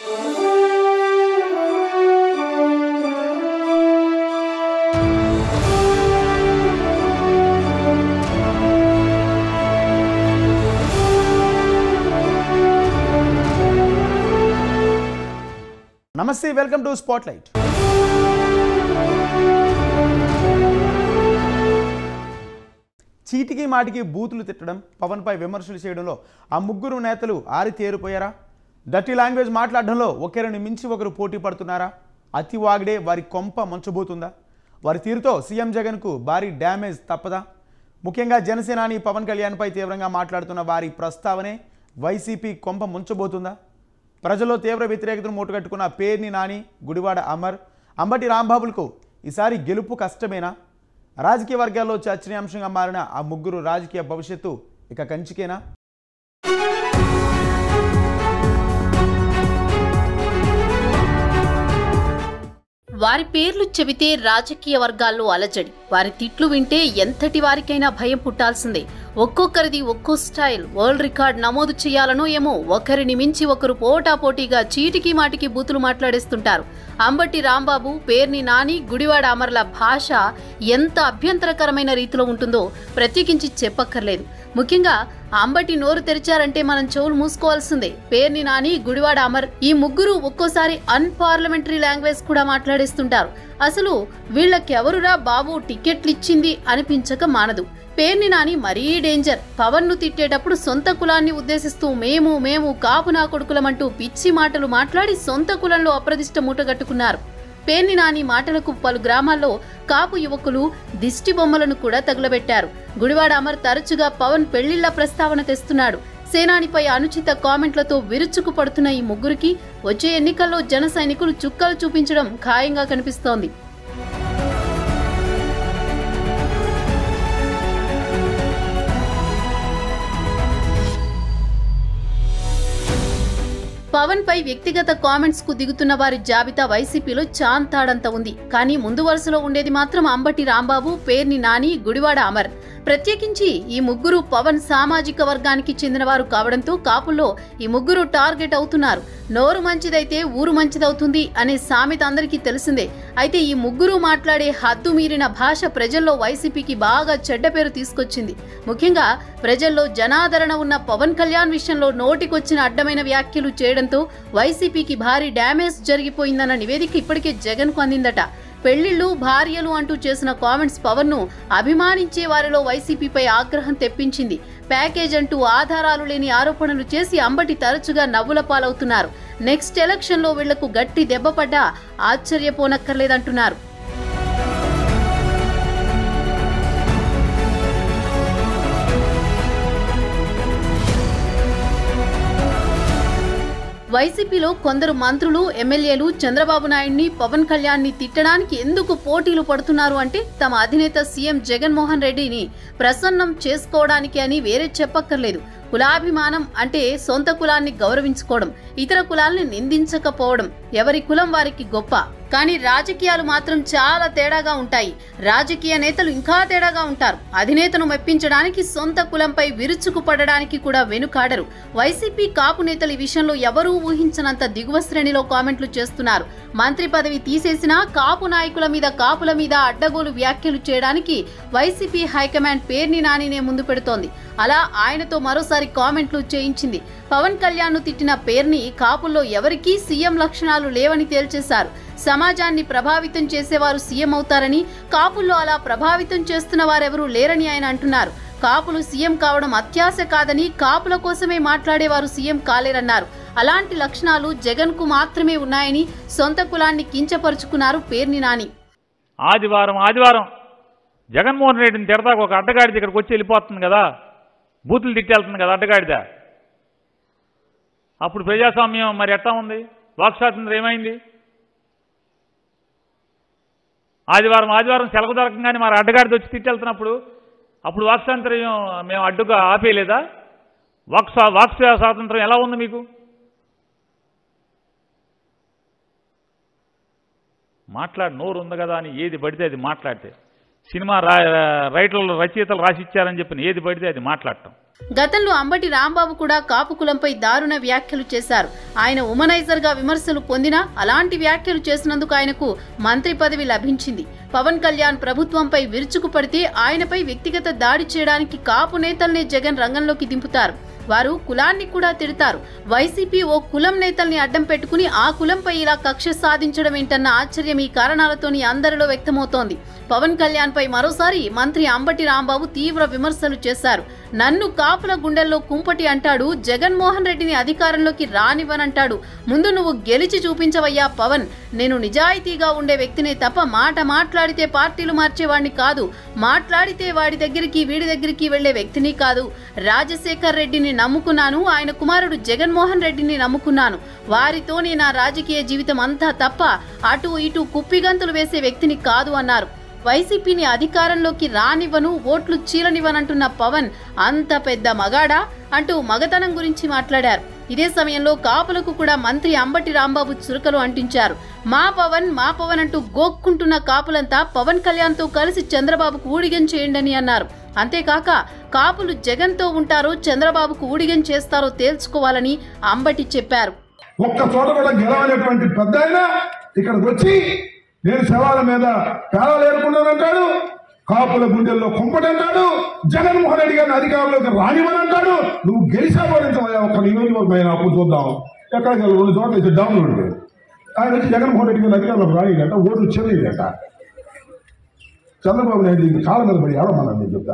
నమస్తే welcome to spot light చీటికి మాటికి బూతులు తిట్టడం పవన్పై విమర్శలు చేయడంలో ఆ ముగ్గురు నేతలు ఆరితేరిపోయారా డర్టీ లాంగ్వేజ్ మాట్లాడడంలో ఒకరిని మించి ఒకరు పోటీ పడుతున్నారా అతి వాగిడే వారి కొంప మంచబోతుందా వారి తీరుతో సీఎం జగన్కు భారీ డ్యామేజ్ తప్పదా ముఖ్యంగా జనసేనాని పవన్ కళ్యాణ్పై తీవ్రంగా మాట్లాడుతున్న వారి ప్రస్తావనే వైసీపీ కొంప ముంచబోతుందా ప్రజల్లో తీవ్ర వ్యతిరేకతను మూటగట్టుకున్న పేర్ని నాని గుడివాడ అమర్ అంబటి రాంబాబులకు ఈసారి గెలుపు కష్టమేనా రాజకీయ వర్గాల్లో చర్చనీయాంశంగా మారిన ఆ ముగ్గురు రాజకీయ భవిష్యత్తు ఇక కంచికేనా వారి పేర్లు చెబితే రాజకీయ వర్గాల్లో అలజడి వారి తిట్లు వింటే ఎంతటి వారికైనా భయం పుట్టాల్సిందే ఒక్కొక్కరిది ఒక్కో స్టైల్ వరల్డ్ రికార్డ్ నమోదు చేయాలనో ఏమో ఒకరిని మించి ఒకరు పోటాపోటీగా చీటికి మాటికి బూతులు మాట్లాడేస్తుంటారు అంబటి రాంబాబు పేర్ని నాని గుడివాడ అమర్ల భాష ఎంత అభ్యంతరకరమైన రీతిలో ఉంటుందో ప్రత్యేకించి చెప్పక్కర్లేదు ముఖ్యంగా అంబటి నోరు తెరిచారంటే మనం చెవులు మూసుకోవాల్సిందే పేర్ని నాని గుడివాడ అమర్ ఈ ముగ్గురు ఒక్కోసారి అన్పార్లమెంటరీ లాంగ్వేజ్ కూడా మాట్లాడేస్తుంటారు అసలు వీళ్ళకెవరురా బాబు టికెట్లు ఇచ్చింది అనిపించక మానదు పేర్ని నాని మరీ డేంజర్ పవన్ ను తిట్టేటప్పుడు సొంత కులాన్ని ఉద్దేశిస్తూ మేము మేము కాపు నా కొడుకులమంటూ పిచ్చి మాటలు మాట్లాడి సొంత కులంలో అప్రదిష్ట మూటగట్టుకున్నారు పేర్ని నాని మాటలకు పలు గ్రామాల్లో కాపు యువకులు దిష్టి బొమ్మలను కూడా తగులబెట్టారు గుడివాడ అమర్ తరచుగా పవన్ పెళ్లిళ్ల ప్రస్తావన తెస్తున్నాడు సేనానిపై అనుచిత కామెంట్లతో విరుచుకు పడుతున్న ఈ ముగ్గురికి వచ్చే ఎన్నికల్లో జన సైనికులు చుక్కలు చూపించడం ఖాయంగా కనిపిస్తోంది పవన్ పై వ్యక్తిగత కామెంట్స్ కు దిగుతున్న వారి జాబితా వైసీపీలో చాంతాడంత ఉంది కానీ ముందు వరుసలో ఉండేది మాత్రం అంబటి రాంబాబు పేర్ని నాని గుడివాడ అమర్ ప్రత్యేకించి ఈ ముగ్గురు పవన్ సామాజిక వర్గానికి చెందినవారు కావడంతో కాపుల్లో ఈ ముగ్గురు టార్గెట్ అవుతున్నారు నోరు మంచిదైతే ఊరు మంచిదవుతుంది అనే సామెత అందరికీ తెలిసిందే అయితే ఈ ముగ్గురు మాట్లాడే హద్దు మీరిన భాష ప్రజల్లో వైసీపీకి బాగా చెడ్డ పేరు తీసుకొచ్చింది ముఖ్యంగా ప్రజల్లో జనాదరణ ఉన్న పవన్ కళ్యాణ్ విషయంలో నోటికొచ్చిన అడ్డమైన వ్యాఖ్యలు చేయడంతో వైసీపీకి భారీ డ్యామేజ్ జరిగిపోయిందన్న నివేదిక ఇప్పటికే జగన్కు అందిందట పెళ్లిళ్లు భార్యలు అంటూ చేసిన కామెంట్స్ పవన్ ను అభిమానించే వారిలో వైసీపీపై ఆగ్రహం తెప్పించింది ప్యాకేజ్ అంటూ ఆధారాలు లేని ఆరోపణలు చేసి అంబటి తరచుగా నవ్వుల పాలవుతున్నారు నెక్స్ట్ ఎలక్షన్లో వీళ్లకు గట్టి దెబ్బపడ్డా ఆశ్చర్యపోనక్కర్లేదంటున్నారు వైసీపీలో కొందరు మంత్రులు ఎమ్మెల్యేలు చంద్రబాబు నాయుడిని పవన్ కళ్యాణ్ ని తిట్టడానికి ఎందుకు పోటీలు పడుతున్నారు అంటే తమ అధినేత సీఎం జగన్మోహన్ రెడ్డిని ప్రసన్నం చేసుకోవడానికి అని వేరే చెప్పక్కర్లేదు కులాభిమానం అంటే సొంత కులాన్ని గౌరవించుకోవడం ఇతర కులాల్ని నిందించకపోవడం ఎవరి కులం వారికి గొప్ప కానీ రాజకీయాలు మాత్రం చాలా తేడాగా ఉంటాయి రాజకీయ నేతలు ఇంకా తేడాగా ఉంటారు అధినేతను మెప్పించడానికి సొంత కులంపై విరుచుకు పడడానికి కూడా వెనుకాడరు వైసీపీ కాపు నేతలు ఈ విషయంలో ఎవరూ ఊహించనంత దిగువ శ్రేణిలో కామెంట్లు చేస్తున్నారు మంత్రి పదవి తీసేసినా కాపు నాయకుల మీద కాపుల మీద అడ్డగోలు వ్యాఖ్యలు చేయడానికి వైసీపీ హైకమాండ్ పేర్ని నానినే ముందు పెడుతోంది అలా ఆయనతో మరోసారి కామెంట్లు చేయించింది పవన్ కళ్యాణ్ ను తిట్టిన పేర్ని కాపుల్లో ఎవరికీ సీఎం లక్షణాలు లేవని తేల్చేశారు సమాజాన్ని ప్రభావితం చేసేవారు సీఎం అవుతారని కాపుల్లో అలా ప్రభావితం చేస్తున్న వారెవరూ లేరని ఆయన అంటున్నారు కాపులు సీఎం కావడం అత్యాశ కాదని కాపుల కోసమే మాట్లాడేవారు సీఎం కాలేరన్నారు అలాంటి లక్షణాలు జగన్ కు మాత్రమే ఉన్నాయని సొంత కులాన్ని కించపరుచుకున్నారు పేర్ని నాని ఆదివారం ఆదివారం జగన్మోహన్ రెడ్డిని తిడతాకు ఒక అడ్డగాడిద ఇక్కడికి వచ్చి వెళ్ళిపోతుంది కదా బూతులు తిట్టేళ్తుంది కదా అడ్డగాడిద అప్పుడు ప్రజాస్వామ్యం మరి ఎట్టా ఉంది వాక్ స్వాతంత్రం ఏమైంది ఆదివారం ఆదివారం సెలవు దొరకంగానే మరి అడ్డగాడిద వచ్చి తిట్టెళ్తున్నప్పుడు అప్పుడు వాక్ స్వాతంత్ర్యం మేము అడ్డుగా ఆపేయలేదా వాక్ స్వా- వాక్ స్వాతంత్రం ఎలా ఉంది మీకు మాట్లాడి నోరు ఉంది కదా అని ఏది పడితే అది మాట్లాడితే సినిమా రా రైటర్లు రచయితలు రాసిచ్చారని చెప్పిన ఏది పడితే అది మాట్లాడటం గతంలో అంబటి రాంబాబు కూడా కాపు కులంపై దారుణ వ్యాఖ్యలు చేశారు ఆయన ఉమనైజర్ గా విమర్శలు పొందినా అలాంటి వ్యాఖ్యలు చేసినందుకు ఆయనకు మంత్రి పదవి లభించింది పవన్ కళ్యాణ్ ప్రభుత్వంపై విరుచుకుపడితే ఆయనపై వ్యక్తిగత దాడి చేయడానికి కాపు నేతల్నే జగన్ రంగంలోకి దింపుతారు వారు కులాన్ని కూడా తిడతారు వైసీపీ ఓ కులం నేతల్ని అడ్డం పెట్టుకుని ఆ కులంపై ఇలా కక్ష సాధించడం ఏంటన్న ఆశ్చర్యం ఈ కారణాలతోని అందరిలో వ్యక్తమవుతోంది పవన్ కళ్యాణ్ పై మరోసారి మంత్రి అంబటి రాంబాబు తీవ్ర విమర్శలు చేశారు నన్ను కాపుల గుండెల్లో కుంపటి అంటాడు జగన్మోహన్ రెడ్డిని అధికారంలోకి రానివ్వనంటాడు ముందు నువ్వు గెలిచి చూపించవయ్యా పవన్ నేను నిజాయితీగా ఉండే వ్యక్తినే తప్ప మాట మాట్లాడితే పార్టీలు మార్చేవాడిని కాదు మాట్లాడితే వాడి దగ్గరికి వీడి దగ్గరికి వెళ్లే వ్యక్తిని కాదు రాజశేఖర్ రెడ్డిని నమ్ముకున్నాను ఆయన కుమారుడు జగన్మోహన్ రెడ్డిని నమ్ముకున్నాను వారితోనే నా రాజకీయ జీవితం అంతా తప్ప అటు ఇటు కుప్పిగంతులు వేసే వ్యక్తిని కాదు అన్నారు వైసీపీని అధికారంలోకి రానివ్వను ఓట్లు చీలనివ్వనంటున్న పవన్ అంత పెద్ద మగాడా అంటూ మగతనం గురించి మాట్లాడారు ఇదే సమయంలో కాపులకు కూడా మంత్రి అంబటి రాంబాబు చురుకలు అంటించారు మా పవన్ మా పవన్ అంటూ గోక్కుంటున్న కాపులంతా పవన్ కళ్యాణ్తో కలిసి చంద్రబాబుకు ఊడిగం చేయండని అన్నారు అంతేకాక కాపులు జగన్తో ఉంటారో చంద్రబాబుకు ఊడిగం చేస్తారో తేల్చుకోవాలని అంబటి చెప్పారు ఒక్క చోట కూడా గెలవలేటువంటి పెద్ద ఆయన ఇక్కడికి వచ్చి నేను శవాల మీద పేలాలు ఏరుకున్నానంటాడు కాపుల గుండెల్లో కుంపటంటాడు జగన్మోహన్ రెడ్డి గారిని అధికారంలోకి రానివ్వనంటాడు నువ్వు గెలిచా పోయించమయ్యా ఒక్క నియోజకవర్గం అయినా అప్పుడు చూద్దాం ఎక్కడికి వెళ్ళి రెండు చోట్ల ఇచ్చి డౌన్ ఉండిపోయాడు ఆయన వచ్చి జగన్మోహన్ రెడ్డి గారిని అధికారంలోకి రానిదంట ఓట్లు చెల్లిదంట చంద్రబాబు నాయుడు దీనికి కాళ్ళ మీద పడి ఆడమన్నాను నేను చెప్తా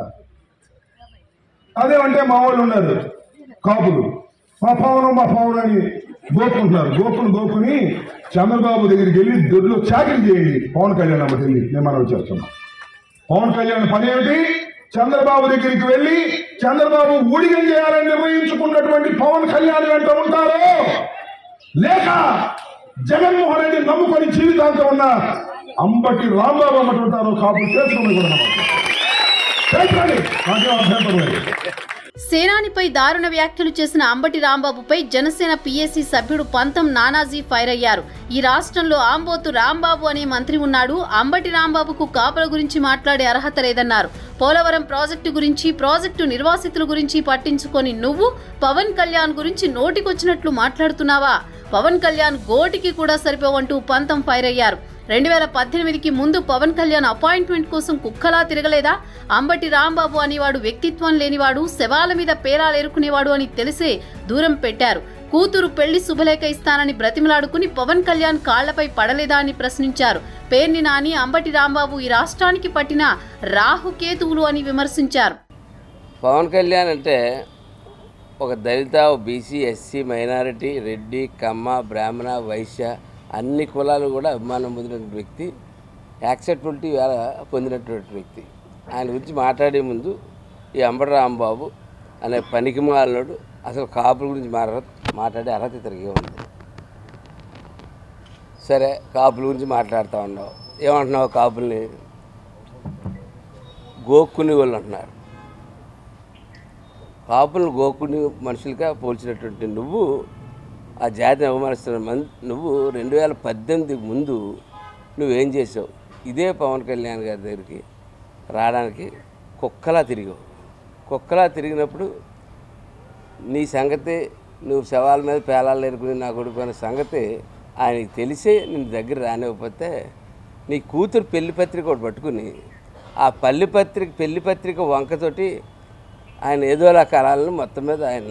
అదేమంటే మా వాళ్ళు ఉన్నారు కాపులు మా పవనం మా పవన్ అని గోపుకుంటున్నారు గోపుని గోపుని చంద్రబాబు దగ్గరికి వెళ్ళి దొడ్లో చాకరీ చేయండి పవన్ కళ్యాణ్ అమ్మకి వెళ్ళి నేను మనం చేస్తున్నాం పవన్ కళ్యాణ్ పని ఏమిటి చంద్రబాబు దగ్గరికి వెళ్ళి చంద్రబాబు ఊడిగం చేయాలని నిర్ణయించుకున్నటువంటి పవన్ కళ్యాణ్ వెంట ఉంటారో లేక జగన్మోహన్ రెడ్డి నమ్ముకొని జీవితాంతం ఉన్న అంబటి రాంబాబు అమ్మటి ఉంటారో కాపులు తెలుసుకోమని కూడా నమ్మకం. తెలుసుకోండి నాకేం అభ్యంతరం లేదు సేనానిపై దారుణ వ్యాఖ్యలు చేసిన అంబటి రాంబాబుపై జనసేన పీఏసీ సభ్యుడు పంతం నానాజీ ఫైర్ అయ్యారు ఈ రాష్ట్రంలో ఆంబోతు రాంబాబు అనే మంత్రి ఉన్నాడు అంబటి రాంబాబుకు కాపుల గురించి మాట్లాడే అర్హత లేదన్నారు పోలవరం ప్రాజెక్టు గురించి ప్రాజెక్టు నిర్వాసితుల గురించి పట్టించుకొని నువ్వు పవన్ కళ్యాణ్ గురించి నోటికొచ్చినట్లు మాట్లాడుతున్నావా పవన్ కళ్యాణ్ గోటికి కూడా సరిపోవంటూ పంతం ఫైర్ అయ్యారు రెండు వేల పద్దెనిమిదికి ముందు పవన్ కళ్యాణ్ అపాయింట్మెంట్ కోసం కుక్కలా తిరగలేదా అంబటి రాంబాబు అనేవాడు వ్యక్తిత్వం లేనివాడు శవాల మీద పేరాలు ఎరుకునేవాడు అని తెలిసే దూరం పెట్టారు కూతురు పెళ్లి శుభలేఖ ఇస్తానని బ్రతిమలాడుకుని పవన్ కళ్యాణ్ కాళ్లపై పడలేదా అని ప్రశ్నించారు పేర్ని నాని అంబటి రాంబాబు ఈ రాష్ట్రానికి పట్టిన రాహుకేతువులు అని విమర్శించారు పవన్ కళ్యాణ్ అంటే ఒక దళిత బీసీ ఎస్సీ మైనారిటీ రెడ్డి కమ్మ బ్రాహ్మణ వైశ్య అన్ని కులాలు కూడా అభిమానం పొందినటువంటి వ్యక్తి యాక్సెప్టబిలిటీ వేళ పొందినటువంటి వ్యక్తి ఆయన గురించి మాట్లాడే ముందు ఈ అంబటి రాంబాబు అనే పనికి మాలినోడు అసలు కాపుల గురించి మాట్లా మాట్లాడే అర్హత తిరిగి ఉంది సరే కాపుల గురించి మాట్లాడుతూ ఉన్నావు ఏమంటున్నావు కాపుల్ని గోక్కుని వాళ్ళు అంటున్నారు కాపులను గోకుని మనుషులుగా పోల్చినటువంటి నువ్వు ఆ జాతిని అవమానిస్తున్న మన్ నువ్వు రెండు వేల పద్దెనిమిది ముందు నువ్వేం చేసావు ఇదే పవన్ కళ్యాణ్ గారి దగ్గరికి రావడానికి కుక్కలా తిరిగావు కుక్కలా తిరిగినప్పుడు నీ సంగతి నువ్వు శవాల మీద పేలాలు ఎరుకుని నా కొడుకు అనే సంగతి ఆయనకి తెలిసే నేను దగ్గర రానివ్వకపోతే నీ కూతురు పెళ్లి పత్రిక ఒకటి పట్టుకుని ఆ పల్లి పత్రిక పెళ్లి పత్రిక వంకతోటి ఆయన ఏదోలా కళాలను మొత్తం మీద ఆయన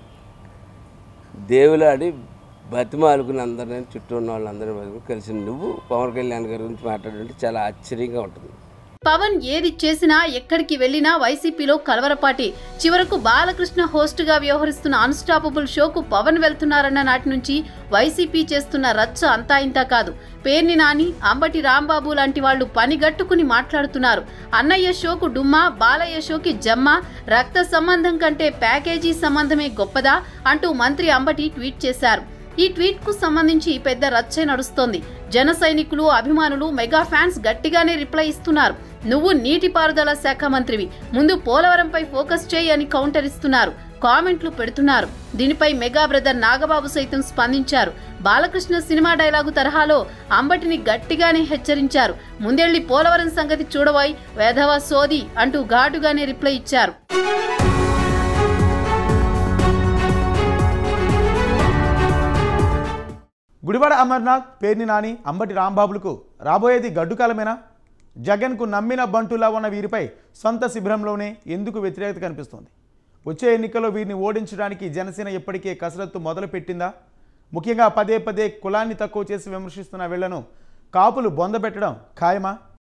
దేవులాడి బతిమాలుకుని అందరినీ చుట్టూ ఉన్న వాళ్ళందరినీ కలిసి నువ్వు పవన్ కళ్యాణ్ గారి గురించి మాట్లాడుతుంటే చాలా ఆశ్చర్యంగా ఉంటుంది పవన్ ఏది చేసినా ఎక్కడికి వెళ్లినా వైసీపీలో కలవరపాటి చివరకు బాలకృష్ణ హోస్ట్ గా వ్యవహరిస్తున్న అన్స్టాపబుల్ షోకు పవన్ వెళ్తున్నారన్న నాటి నుంచి వైసీపీ చేస్తున్న రచ్చ అంతా ఇంతా కాదు పేర్ని నాని అంబటి రాంబాబు లాంటి వాళ్ళు పనిగట్టుకుని మాట్లాడుతున్నారు అన్నయ్య షోకు డుమ్మా బాలయ్య షోకి జమ్మ రక్త సంబంధం కంటే ప్యాకేజీ సంబంధమే గొప్పదా అంటూ మంత్రి అంబటి ట్వీట్ చేశారు ఈ ట్వీట్ కు సంబంధించి పెద్ద రచ్చే నడుస్తోంది జన సైనికులు అభిమానులు మెగా ఫ్యాన్స్ గట్టిగానే రిప్లై ఇస్తున్నారు నువ్వు నీటిపారుదల శాఖ మంత్రివి ముందు పోలవరంపై ఫోకస్ చేయి అని కౌంటర్ ఇస్తున్నారు కామెంట్లు పెడుతున్నారు దీనిపై మెగా బ్రదర్ నాగబాబు సైతం స్పందించారు బాలకృష్ణ సినిమా డైలాగు తరహాలో అంబటిని గట్టిగానే హెచ్చరించారు ముందెళ్లి పోలవరం సంగతి చూడబోయ్ వేధవ సోది అంటూ ఘాటుగానే రిప్లై ఇచ్చారు గుడివాడ అమర్నాథ్ పేర్ని నాని అంబటి రాంబాబులకు రాబోయేది గడ్డుకాలమేనా జగన్కు నమ్మిన బంటులా ఉన్న వీరిపై సొంత శిబిరంలోనే ఎందుకు వ్యతిరేకత కనిపిస్తోంది వచ్చే ఎన్నికల్లో వీరిని ఓడించడానికి జనసేన ఇప్పటికే కసరత్తు మొదలు పెట్టిందా ముఖ్యంగా పదే పదే కులాన్ని తక్కువ చేసి విమర్శిస్తున్న వీళ్లను కాపులు బొందబెట్టడం ఖాయమా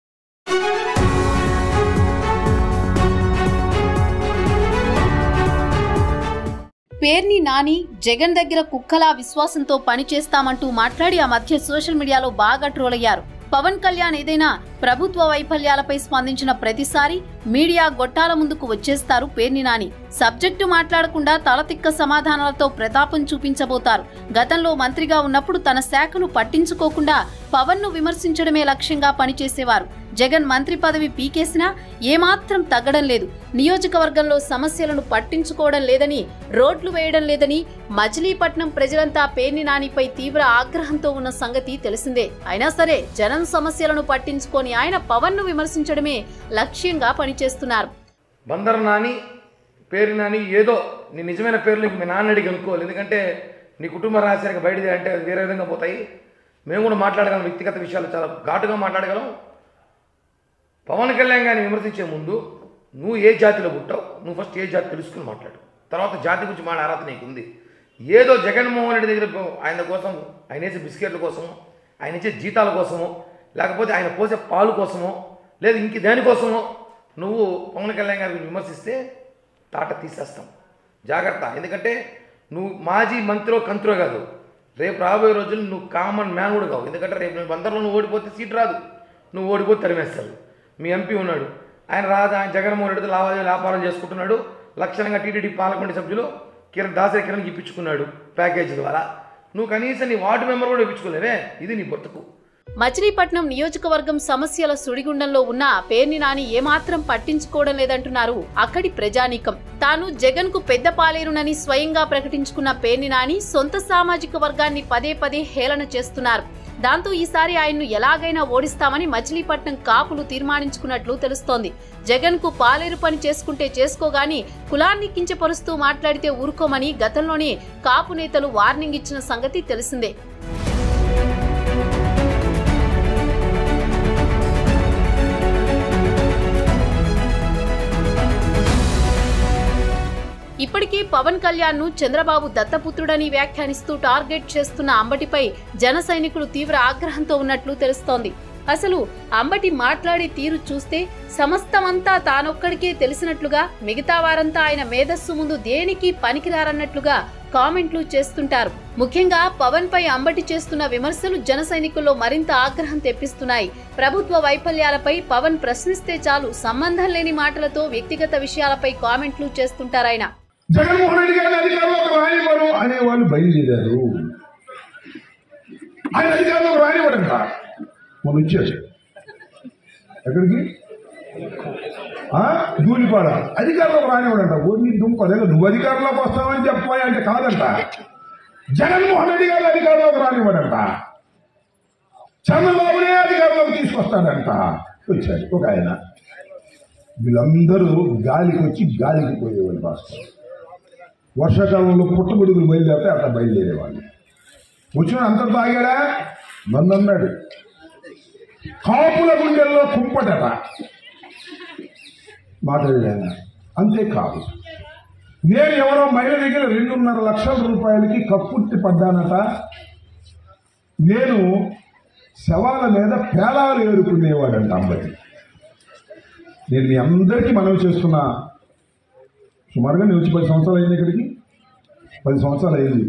పేర్ని నాని జగన్ దగ్గర కుక్కలా విశ్వాసంతో పనిచేస్తామంటూ మాట్లాడి ఆ మధ్య సోషల్ మీడియాలో బాగా ట్రోల్ అయ్యారు పవన్ కళ్యాణ్ ఏదైనా ప్రభుత్వ వైఫల్యాలపై స్పందించిన ప్రతిసారి మీడియా గొట్టాల ముందుకు వచ్చేస్తారు పేర్ని నాని సబ్జెక్టు మాట్లాడకుండా తలతిక్క సమాధానాలతో ప్రతాపం చూపించబోతారు గతంలో మంత్రిగా ఉన్నప్పుడు తన శాఖను పట్టించుకోకుండా పవన్ ను విమర్శించడమే లక్ష్యంగా పనిచేసేవారు జగన్ మంత్రి పదవి పీకేసినా ఏమాత్రం తగ్గడం లేదు నియోజకవర్గంలో సమస్యలను పట్టించుకోవడం లేదని రోడ్లు వేయడం లేదని మచిలీపట్నం ప్రజలంతా పేర్ని నానిపై తీవ్ర ఆగ్రహంతో ఉన్న సంగతి తెలిసిందే అయినా సరే జనం సమస్యలను పట్టించుకొని ఆయన పవన్ ను విమర్శించడమే లక్ష్యంగా పనిచేస్తున్నారు బందర్ నాని పేరు నాని ఏదో నీ నిజమైన పేర్లు ఇంక మీ నాన్న అడిగి అనుకోవాలి ఎందుకంటే నీ కుటుంబ రహస్యానికి బయటది అంటే అది వేరే విధంగా పోతాయి మేము కూడా మాట్లాడగలం వ్యక్తిగత విషయాలు చాలా ఘాటుగా మాట్లాడగలం పవన్ కళ్యాణ్ గారిని విమర్శించే ముందు నువ్వు ఏ జాతిలో పుట్టావు నువ్వు ఫస్ట్ ఏ జాతి తెలుసుకుని మాట్లాడు తర్వాత జాతి గురించి మాట్లాడే అర్హత నీకు ఉంది ఏదో జగన్మోహన్ రెడ్డి దగ్గర ఆయన కోసం ఆయన వేసే బిస్కెట్ల కోసమో ఆయన ఇచ్చే జీతాల కోసమో లేకపోతే ఆయన పోసే పాలు కోసమో లేదు ఇంక దేనికోసమో నువ్వు పవన్ కళ్యాణ్ గారిని విమర్శిస్తే తాట తీసేస్తాం జాగ్రత్త ఎందుకంటే నువ్వు మాజీ మంత్రో కంత్రో కాదు రేపు రాబోయే రోజులు నువ్వు కామన్ మ్యాన్ కూడా కావు ఎందుకంటే రేపు నువ్వు బందర్లో నువ్వు ఓడిపోతే సీట్ రాదు నువ్వు ఓడిపోతే తరిమేస్తారు మీ ఎంపీ ఉన్నాడు ఆయన రాదు ఆయన జగన్మోహన్ రెడ్డితో లావాదేవీ వ్యాపారం చేసుకుంటున్నాడు లక్షణంగా టీటీడీ పాలకొండ సభ్యులు కిరణ్ దాసరి కిరణ్కి ఇప్పించుకున్నాడు ప్యాకేజీ ద్వారా నువ్వు కనీసం నీ వార్డు మెంబర్ కూడా ఇప్పించుకోలేవే ఇది నీ బతుకు మచిలీపట్నం నియోజకవర్గం సమస్యల సుడిగుండంలో ఉన్న పేర్ని నాని ఏమాత్రం పట్టించుకోవడం లేదంటున్నారు అక్కడి ప్రజానీకం తాను జగన్ కు పెద్ద పాలేరునని స్వయంగా ప్రకటించుకున్న పేర్ని నాని సొంత సామాజిక వర్గాన్ని పదే పదే హేళన చేస్తున్నారు దాంతో ఈసారి ఆయన్ను ఎలాగైనా ఓడిస్తామని మచిలీపట్నం కాపులు తీర్మానించుకున్నట్లు తెలుస్తోంది జగన్ కు పాలేరు పని చేసుకుంటే చేసుకోగాని కులాన్ని కించపరుస్తూ మాట్లాడితే ఊరుకోమని గతంలోనే కాపు నేతలు వార్నింగ్ ఇచ్చిన సంగతి తెలిసిందే ఇప్పటికే పవన్ కళ్యాణ్ ను చంద్రబాబు దత్తపుత్రుడని వ్యాఖ్యానిస్తూ టార్గెట్ చేస్తున్న అంబటిపై జన సైనికులు తీవ్ర ఆగ్రహంతో ఉన్నట్లు తెలుస్తోంది అసలు అంబటి మాట్లాడే తీరు చూస్తే సమస్తమంతా తానొక్కడికే తెలిసినట్లుగా మిగతా వారంతా ఆయన మేధస్సు ముందు దేనికి పనికిరారన్నట్లుగా కామెంట్లు చేస్తుంటారు ముఖ్యంగా పవన్ పై అంబటి చేస్తున్న విమర్శలు జన సైనికుల్లో మరింత ఆగ్రహం తెప్పిస్తున్నాయి ప్రభుత్వ వైఫల్యాలపై పవన్ ప్రశ్నిస్తే చాలు సంబంధం లేని మాటలతో వ్యక్తిగత విషయాలపై కామెంట్లు చేస్తుంటారాయన జగన్మోహన్ రెడ్డి గారిని అధికారంలోకి రానివ్వరు అనే వాళ్ళు బయలుదేరారు ఆయన అధికారంలోకి రానివ్వడంట మొన్న వచ్చాడు ఎక్కడికి ఆ? ధూళిపాడ అధికారంలోకి రానివ్వడంట ఓ నీ దుంప అదే నువ్వు అధికారంలోకి వస్తావని చెప్పాయి అంటే కాదంట జగన్మోహన్ రెడ్డి గారు అధికారంలోకి రానివ్వడంట చంద్రబాబునే అధికారంలోకి తీసుకొస్తాడంట వచ్చాడు ఒక ఆయన వీళ్ళందరూ గాలికి వచ్చి గాలికి పోయేవాళ్ళు భాస్కర్ వర్షాకాలంలో పుట్టగొడుగులు బయలుదేరితే అట్లా బయలుదేరేవాళ్ళు వచ్చిన అంత తాగాడా నన్ను అన్నాడు కాపుల గుండెల్లో కుంపటట మాట్లాడాను అంతే కాదు నేను ఎవరో మహిళ దగ్గర రెండున్నర లక్షల రూపాయలకి కక్కుర్తి పడ్డానట నేను శవాల మీద పేలాలు ఏరుకునేవాడంట అమ్మకి నేను మీ అందరికీ మనవి చేస్తున్నా సుమారుగా నేను వచ్చి పది సంవత్సరాలు అయింది ఇక్కడికి పది సంవత్సరాలు అయింది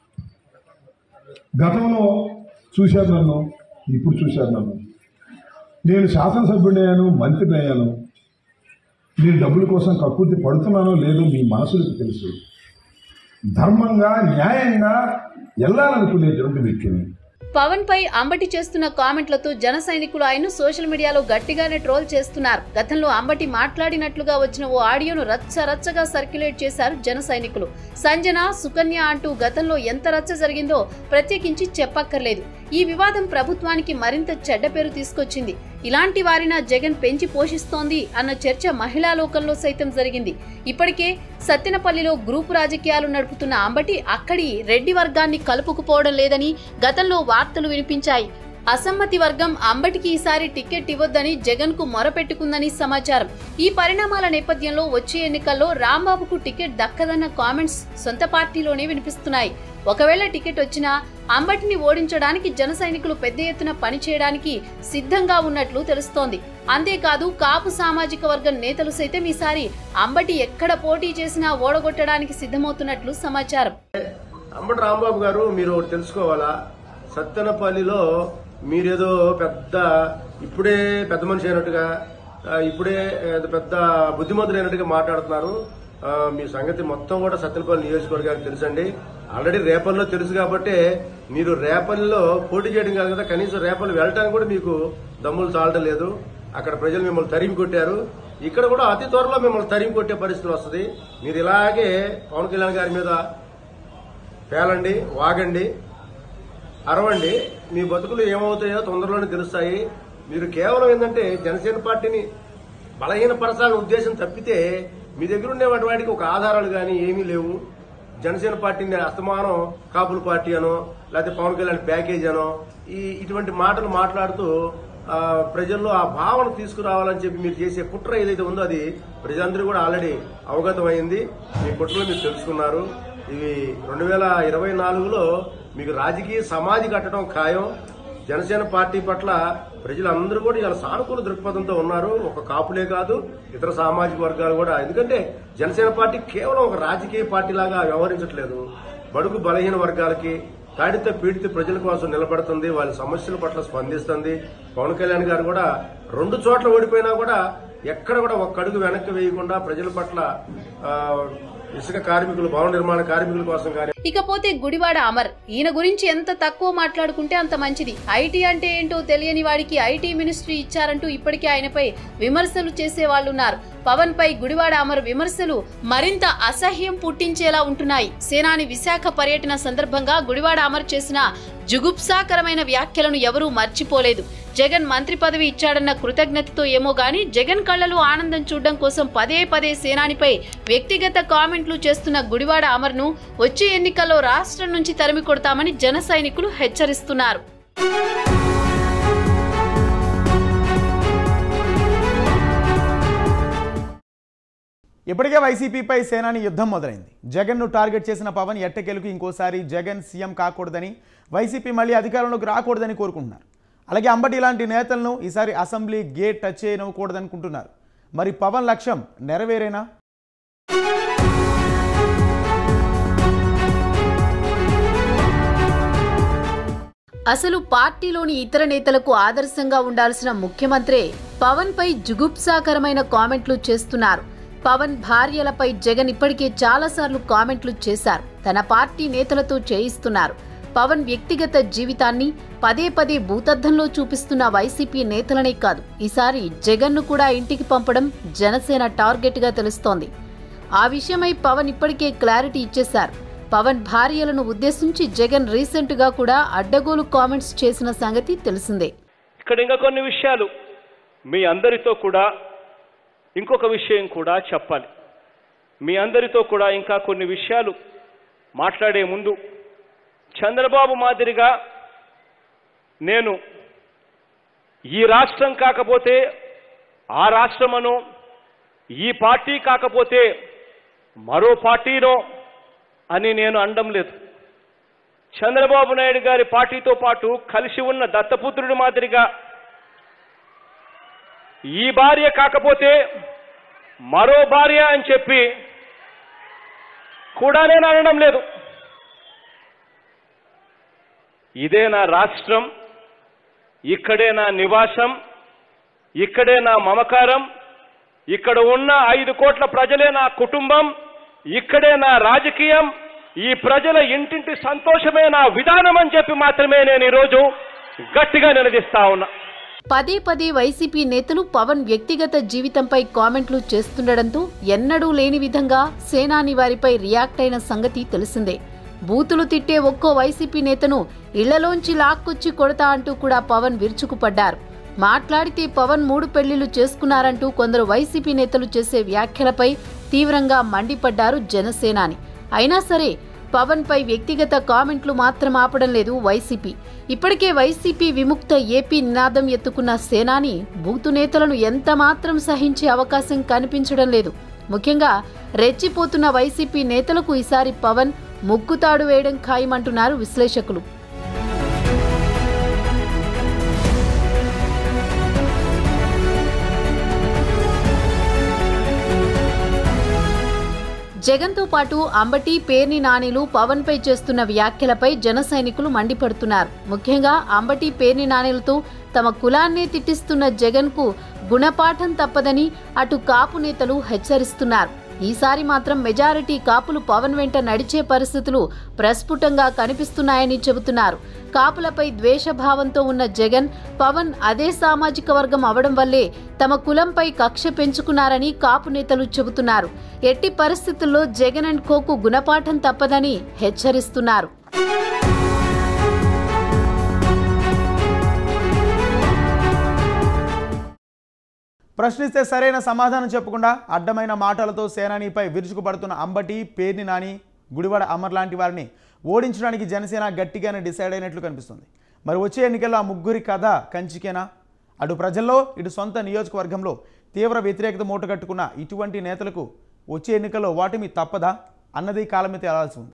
గతంలో చూశారు నన్ను ఇప్పుడు చూశారు నన్ను నేను శాసనసభ్యుడయ్యాను మంత్రిని అయ్యాను నేను డబ్బుల కోసం కక్కుర్తి పడుతున్నానో లేదో మీ మనసులకు తెలుసు ధర్మంగా న్యాయంగా వెళ్ళాలనుకునేటువంటి వ్యక్తిని పవన్ పై అంబటి చేస్తున్న కామెంట్లతో జన సైనికులు ఆయన సోషల్ మీడియాలో గట్టిగానే ట్రోల్ చేస్తున్నారు గతంలో అంబటి మాట్లాడినట్లుగా వచ్చిన ఓ ఆడియోను రచ్చ రచ్చగా సర్క్యులేట్ చేశారు జన సైనికులు సంజన సుకన్య అంటూ గతంలో ఎంత రచ్చ జరిగిందో ప్రత్యేకించి చెప్పక్కర్లేదు ఈ వివాదం ప్రభుత్వానికి మరింత చెడ్డ పేరు తీసుకొచ్చింది ఇలాంటి వారిన జగన్ పెంచి పోషిస్తోంది అన్న చర్చ మహిళా లోకంలో సైతం జరిగింది ఇప్పటికే సత్తెనపల్లిలో గ్రూపు రాజకీయాలు నడుపుతున్న అంబటి అక్కడి రెడ్డి వర్గాన్ని కలుపుకుపోవడం లేదని గతంలో వార్తలు వినిపించాయి అసమ్మతి వర్గం అంబటికి ఈసారి టికెట్ ఇవ్వొద్దని జగన్ కు మొరపెట్టుకుందని సమాచారం ఈ పరిణామాల నేపథ్యంలో వచ్చే ఎన్నికల్లో రాంబాబుకు టికెట్ దక్కదన్న కామెంట్స్ సొంత పార్టీలోనే వినిపిస్తున్నాయి ఒకవేళ టికెట్ వచ్చినా అంబటిని ఓడించడానికి జన సైనికులు పెద్ద ఎత్తున పనిచేయడానికి సిద్ధంగా ఉన్నట్లు తెలుస్తోంది అంతేకాదు కాపు సామాజిక వర్గం నేతలు సైతం ఈసారి అంబటి ఎక్కడ పోటీ చేసినా ఓడగొట్టడానికి సిద్ధమవుతున్నట్లు సమాచారం అంబటి రాంబాబు గారు మీరు ఒకటి తెలుసుకోవాలా సత్తెనపల్లిలో మీరేదో పెద్ద ఇప్పుడే పెద్ద మనిషి అయినట్టుగా ఆ, ఇప్పుడే ఏదో పెద్ద బుద్ధిమంతుడు అయినట్టుగా మాట్లాడుతున్నారు ఆ, మీ సంగతి మొత్తం కూడా సత్తెనపల్లి నియోజకవర్గానికి తెలుసండి ఆల్రెడీ రేపల్లో తెలుసు కాబట్టి మీరు రేపల్లిలో పోటీ చేయడం కాదు కదా కనీసం రేపల్లి వెళ్ళటానికి కూడా మీకు దమ్ములు చాలటం లేదు అక్కడ ప్రజలు మిమ్మల్ని తరిమి కొట్టారు ఇక్కడ కూడా అతి త్వరలో మిమ్మల్ని తరిమి కొట్టే పరిస్థితి వస్తుంది మీరు ఇలాగే పవన్ కళ్యాణ్ గారి మీద పేలండి వాగండి అరవండి మీ బతుకులు ఏమవుతాయో తొందరలోనే తెలుస్తాయి మీరు కేవలం ఏంటంటే జనసేన పార్టీని బలహీనపరచాలనే ఉద్దేశం తప్పితే మీ దగ్గర ఉండేటువంటి వాటికి ఒక ఆధారాలు కానీ ఏమీ లేవు జనసేన పార్టీని అస్తమానం కాపుల పార్టీ అనో లేకపోతే పవన్ కళ్యాణ్ ప్యాకేజ్ అనో ఈ ఇటువంటి మాటలు మాట్లాడుతూ ఆ, ప్రజల్లో ఆ భావన తీసుకురావాలని చెప్పి మీరు చేసే కుట్ర ఏదైతే ఉందో అది ప్రజలందరూ కూడా ఆల్రెడీ అవగతమైంది మీ కుట్రలు మీరు తెలుసుకున్నారు ఇవి రెండు వేల ఇరవై నాలుగులో మీకు రాజకీయ సమాధి కట్టడం ఖాయం జనసేన పార్టీ పట్ల ప్రజలందరూ కూడా ఇలా సానుకూల దృక్పథంతో ఉన్నారు ఒక కాపులే కాదు ఇతర సామాజిక వర్గాలు కూడా ఎందుకంటే జనసేన పార్టీ కేవలం ఒక రాజకీయ పార్టీ లాగా వ్యవహరించట్లేదు బడుగు బలహీన వర్గాలకి తాడిత పీడిత ప్రజల కోసం నిలబడుతుంది వాళ్ళ సమస్యల పట్ల స్పందిస్తుంది పవన్ కళ్యాణ్ గారు కూడా రెండు చోట్ల ఓడిపోయినా కూడా ఎక్కడ కూడా ఒక్క అడుగు వెనక్కి వేయకుండా ప్రజల పట్ల ఆ, ఇసుక కార్మికులు భవన నిర్మాణ కార్మికుల కోసం కానీ ఇకపోతే గుడివాడ అమర్ ఈయన గురించి ఎంత తక్కువ మాట్లాడుకుంటే అంత మంచిది ఐటీ అంటే ఏంటో తెలియని వాడికి ఐటీ మినిస్ట్రీ ఇచ్చారంటూ ఇప్పటికే ఆయనపై విమర్శలు చేసే వాళ్ళున్నారు పవన్ పై గుడివాడ అమర్ విమర్శలు మరింత అసహ్యం పుట్టించేలా ఉంటున్నాయి సేనాని విశాఖ పర్యటన సందర్భంగా గుడివాడ అమర్ చేసిన జుగుప్సాకరమైన వ్యాఖ్యలను ఎవరూ మర్చిపోలేదు జగన్ మంత్రి పదవి ఇచ్చాడన్న కృతజ్ఞతతో ఏమో గాని జగన్ కళ్ళలో ఆనందం చూడడం కోసం పదే పదే సేనానిపై వ్యక్తిగత కామెంట్లు చేస్తున్న గుడివాడ అమర్ను వచ్చే ఎన్నికల్లో రాష్ట్రం నుంచి తరిమి కొడతామని జన సైనికులు హెచ్చరిస్తున్నారు ఇప్పటికే వైసీపీపై సేనాని యుద్ధం మొదలైంది జగన్ను టార్గెట్ చేసిన పవన్ ఎట్టకేలకు ఇంకోసారి జగన్ సీఎం కాకూడదని వైసీపీ మళ్ళీ అధికారంలోకి రాకూడదని కోరుకుంటున్నారు అలాగే అంబటి ఇలాంటి నేతలను ఈసారి అసెంబ్లీ గేట్ టచ్ చేయనివ్వకూడదనుకుంటున్నారు మరి పవన్ లక్ష్యం నెరవేరేనా అసలు పార్టీలోని ఇతర నేతలకు ఆదర్శంగా ఉండాల్సిన ముఖ్యమంత్రే పవన్ పై జుగుప్సాకరమైన కామెంట్లు చేస్తున్నారు పవన్ భార్యలపై జగన్ ఇప్పటికే చాలాసార్లు కామెంట్లు చేశారు తన పార్టీ నేతలతో చేయిస్తున్నారు పవన్ వ్యక్తిగత జీవితాన్ని పదే పదే భూతద్దంలో చూపిస్తున్న వైసీపీ నేతలనే కాదు ఈసారి జగన్ను కూడా ఇంటికి పంపడం జనసేన టార్గెట్గా తెలుస్తోంది ఆ విషయమై పవన్ ఇప్పటికే క్లారిటీ ఇచ్చేశారు పవన్ భార్యలను ఉద్దేశించి జగన్ రీసెంట్ గా కూడా అడ్డగోలు కామెంట్స్ చేసిన సంగతి తెలిసిందే ఇక్కడ ఇంకా కొన్ని విషయాలు మీ అందరితో కూడా ఇంకొక విషయం కూడా చెప్పాలి మీ అందరితో కూడా ఇంకా కొన్ని విషయాలు మాట్లాడే ముందు చంద్రబాబు మాదిరిగా నేను ఈ రాష్ట్రం కాకపోతే ఆ రాష్ట్రమనో ఈ పార్టీ కాకపోతే మరో పార్టీనో అని నేను అనడం లేదు చంద్రబాబు నాయుడు గారి పార్టీతో పాటు కలిసి ఉన్న దత్తపుత్రుడి మాదిరిగా ఈ భార్య కాకపోతే మరో భార్య అని చెప్పి కూడా నేను అనడం లేదు ఇదే నా రాష్ట్రం ఇక్కడే నా నివాసం ఇక్కడే నా మమకారం ఇక్కడ ఉన్న ఐదు కోట్ల ప్రజలే నా కుటుంబం ఇక్కడే నా రాజకీయం ఈ ప్రజల ఇంటింటి సంతోషమే నా విధానం అని చెప్పి మాత్రమే నేను ఈరోజు గట్టిగా నిలదీస్తా ఉన్నా పదే పదే వైసీపీ నేతలు పవన్ వ్యక్తిగత జీవితంపై కామెంట్లు చేస్తుండడంతో ఎన్నడూ లేని విధంగా సేనాని వారిపై రియాక్ట్ అయిన సంగతి తెలిసిందే బూతులు తిట్టే ఒక్కో వైసీపీ నేతను ఇళ్లలోంచి లాక్కొచ్చి కొడతా అంటూ కూడా పవన్ విరుచుకుపడ్డారు మాట్లాడితే పవన్ మూడు పెళ్లిళ్లు చేసుకున్నారంటూ కొందరు వైసీపీ నేతలు చేసే వ్యాఖ్యలపై తీవ్రంగా మండిపడ్డారు జనసేనాని అయినా సరే పవన్ పై వ్యక్తిగత కామెంట్లు మాత్రం ఆపడం లేదు వైసీపీ ఇప్పటికే వైసీపీ విముక్త ఏపీ నినాదం ఎత్తుకున్న సేనాని బూతు నేతలను ఎంత మాత్రం సహించే అవకాశం కనిపించడం లేదు ముఖ్యంగా రెచ్చిపోతున్న వైసీపీ నేతలకు ఈసారి పవన్ ముక్కుతాడు వేయడం ఖాయమంటున్నారు విశ్లేషకులు జగన్తో పాటు అంబటి పేర్ని నానిలు పవన్ పై చేస్తున్న వ్యాఖ్యలపై జన సైనికులు మండిపడుతున్నారు ముఖ్యంగా అంబటి పేర్ని నానిలతో తమ కులాన్నే తిట్టిస్తున్న జగన్ కు గుణపాఠం తప్పదని అటు కాపు నేతలు హెచ్చరిస్తున్నారు ఈసారి మాత్రం మెజారిటీ కాపులు పవన్ వెంట నడిచే పరిస్థితులు ప్రస్ఫుటంగా కనిపిస్తున్నాయని చెబుతున్నారు కాపులపై ద్వేషభావంతో ఉన్న జగన్ పవన్ అదే సామాజిక వర్గం అవడం వల్లే తమ కులంపై కక్ష పెంచుకున్నారని కాపు నేతలు చెబుతున్నారు ఎట్టి పరిస్థితుల్లో జగన్ అండ్ కోకు గుణపాఠం తప్పదని హెచ్చరిస్తున్నారు ప్రశ్నిస్తే సరైన సమాధానం చెప్పకుండా అడ్డమైన మాటలతో సేనానిపై విరుచుకుపడుతున్న అంబటి పేర్ని నాని గుడివాడ అమర్ లాంటి వారిని ఓడించడానికి జనసేన గట్టిగానే డిసైడ్ అయినట్లు కనిపిస్తుంది మరి వచ్చే ఎన్నికల్లో ఆ ముగ్గురి కథ కంచికేనా అటు ప్రజల్లో ఇటు సొంత నియోజకవర్గంలో తీవ్ర వ్యతిరేకత మూటగట్టుకున్న ఇటువంటి నేతలకు వచ్చే ఎన్నికల్లో వాటిమి తప్పదా అన్నది కాలమే తేలాల్సి ఉంది